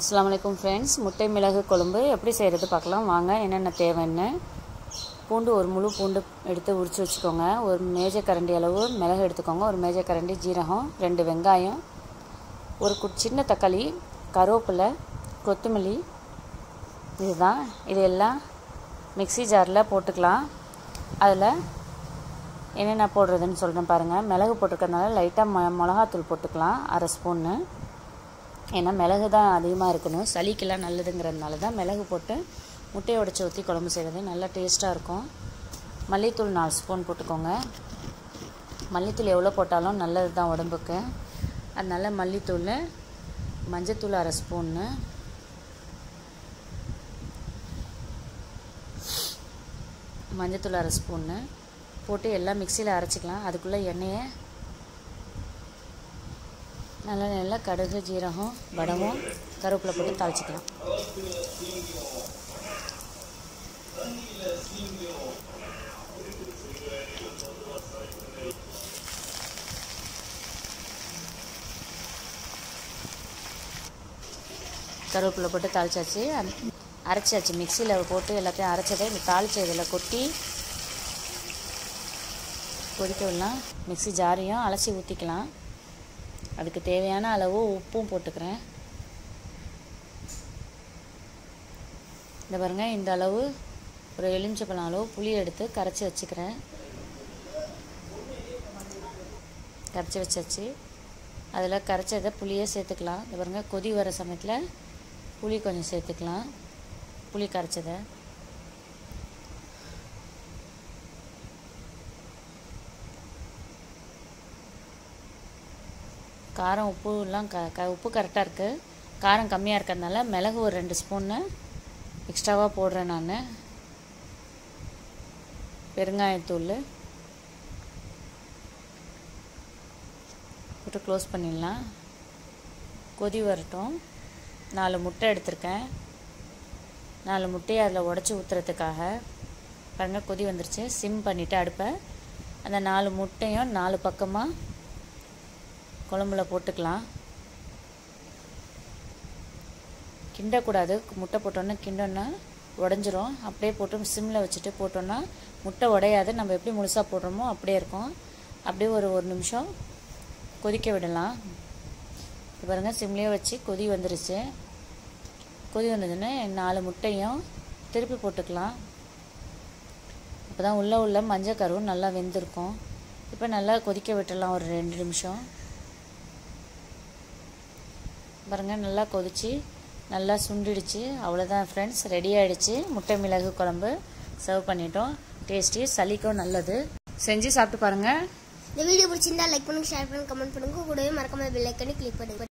அஸ்ஸலாமு அலைக்கும் ஃப்ரெண்ட்ஸ் முட்டை மிளகு குழம்பு எப்படி செய்கிறது பார்க்கலாம் வாங்க என்னென்ன தேவைன்னு பூண்டு ஒரு முழு பூண்டு எடுத்து உரித்து வச்சுக்கோங்க ஒரு மேஜை கரண்டி அளவு மிளகு எடுத்துக்கோங்க ஒரு மேஜை கரண்டி ஜீரகம் ரெண்டு வெங்காயம் ஒரு கு சின்ன தக்காளி கருவேப்பிலை கொத்தமல்லி இதுதான் இதெல்லாம் மிக்ஸி ஜாரில் போட்டுக்கலாம் அதில் என்னென்ன போடுறதுன்னு சொல்கிறேன் பாருங்கள் மிளகு போட்டிருக்கறதுனால லைட்டாக ம மிளகாத்தூள் போட்டுக்கலாம் அரை ஸ்பூன்னு ஏன்னா மிளகு தான் அதிகமாக இருக்கணும் சளிக்கெல்லாம் நல்லதுங்கிறதுனால தான் மிளகு போட்டு முட்டையை உடச்சி ஊற்றி குழம்பு செய்கிறது நல்லா டேஸ்ட்டாக இருக்கும் மல்லித்தூள் நாலு ஸ்பூன் போட்டுக்கோங்க மல்லித்தூள் எவ்வளோ போட்டாலும் நல்லது தான் உடம்புக்கு அதனால மல்லித்தூள் மஞ்சத்தூள் அரை ஸ்பூன்னு மஞ்சத்தூள் அரை ஸ்பூன்னு போட்டு எல்லாம் மிக்சியில் அரைச்சிக்கலாம் அதுக்குள்ளே எண்ணெயை நல்ல நல்லா கடுகு ஜீரகம் வடகம் கருவேப்பிலை போட்டு தாளிச்சிக்கலாம் கருவேப்பிலை போட்டு தாளிச்சாச்சு அரைச்சாச்சு மிக்சியில் போட்டு எல்லாத்தையும் அரைச்சதை இந்த தாளிச்ச இதில் கொட்டி கொதிக்க விடலாம் மிக்சி ஜாரையும் அலசி ஊற்றிக்கலாம் அதுக்கு தேவையான அளவு உப்பும் போட்டுக்கிறேன் இந்த பாருங்கள் இந்த அளவு ஒரு எலுமிச்சப்பழம் அளவு புளி எடுத்து கரைச்சி வச்சுக்கிறேன் கரைச்சி வச்சாச்சு அதில் கரைச்சதை புளியை சேர்த்துக்கலாம் இந்த பாருங்கள் கொதி வர சமயத்தில் புளி கொஞ்சம் சேர்த்துக்கலாம் புளி கரைச்சதை காரம் உப்பு எல்லாம் க க உப்பு கரெக்டாக இருக்குது காரம் கம்மியாக இருக்கிறதுனால மிளகு ஒரு ரெண்டு ஸ்பூன்னு எக்ஸ்ட்ராவாக போடுறேன் நான் பெருங்காயத்தூள் போட்டு க்ளோஸ் பண்ணிடலாம் கொதி வரட்டும் நாலு முட்டை எடுத்திருக்கேன் நாலு முட்டையை அதில் உடச்சி ஊற்றுறதுக்காக பாருங்கள் கொதி வந்துருச்சு சிம் பண்ணிவிட்டு அடுப்பை அந்த நாலு முட்டையும் நாலு பக்கமாக குழம்புல போட்டுக்கலாம் கிண்டக்கூடாது முட்டை போட்டோன்னா கிண்டோன்னா உடஞ்சிரும் அப்படியே போட்டு சிம்மில் வச்சுட்டு போட்டோன்னா முட்டை உடையாது நம்ம எப்படி முழுசாக போடுறோமோ அப்படியே இருக்கும் அப்படியே ஒரு ஒரு நிமிஷம் கொதிக்க விடலாம் இப்போ பாருங்கள் சிம்லேயே வச்சு கொதி வந்துருச்சு கொதி வந்ததுன்னு நாலு முட்டையும் திருப்பி போட்டுக்கலாம் அப்போ தான் உள்ளே உள்ள மஞ்சள் கருவும் நல்லா வெந்திருக்கும் இப்போ நல்லா கொதிக்க விட்டுடலாம் ஒரு ரெண்டு நிமிஷம் பாருங்கள் நல்லா கொதிச்சு நல்லா சுண்டிடுச்சு அவ்வளோதான் ஃப்ரெண்ட்ஸ் ரெடி ஆகிடுச்சு முட்டை மிளகு குழம்பு சர்வ் பண்ணிட்டோம் டேஸ்டி சளிக்கும் நல்லது செஞ்சு சாப்பிட்டு பாருங்கள் இந்த வீடியோ பிடிச்சிருந்தா லைக் பண்ணுங்க ஷேர் பண்ணுங்க கமெண்ட் பண்ணுங்க கூடவே மறக்காம பெல் ஐக்கனை கிளிக் பண்ணுங்க